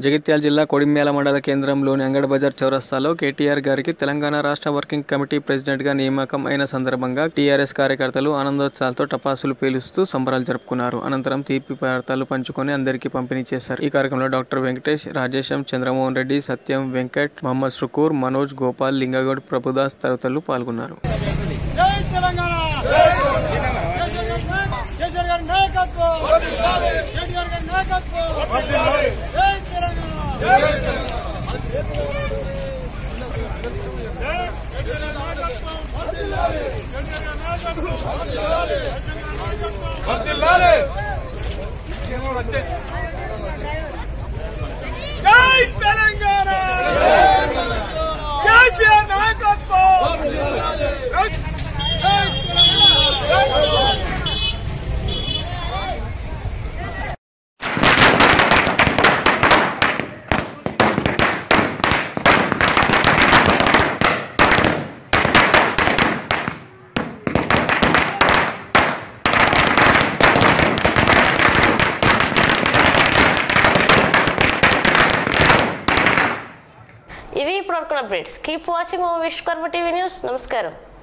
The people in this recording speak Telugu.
జగిత్యాల జిల్లా కొడిమ్యాల మండల కేంద్రంలోని అంగడ్ బజార్ చౌరస్తాలో కేటీఆర్ గారికి తెలంగాణ రాష్ట్ర వర్కింగ్ కమిటీ ప్రెసిడెంట్గా నియామకం అయిన సందర్భంగా టీఆర్ఎస్ కార్యకర్తలు ఆనందోత్సాహాలతో టపాసులు పేలుస్తూ సంబరాలు జరుపుకున్నారు అనంతరం తీపి పదార్థాలు పంచుకొని అందరికీ పంపిణీ చేశారు ఈ కార్యక్రమంలో డాక్టర్ వెంకటేష్ రాజేశం చంద్రమోహన్ రెడ్డి సత్యం వెంకట్ మహమ్మద్ షుకూర్ మనోజ్ గోపాల్ లింగగౌడ్ ప్రభుదాస్ తదితరులు పాల్గొన్నారు జై తెలంగాణ కేసీఆర్ గారి నాయకత్వం కేటీఆర్ గారి నాయకత్వం జై తెలంగాణ జై తెలంగాణ కేసీఆర్ నాయకత్వం జై తెలంగాణ ఇవి ఇప్పుడు updates keep watching Vishwakarma TV news నమస్కారం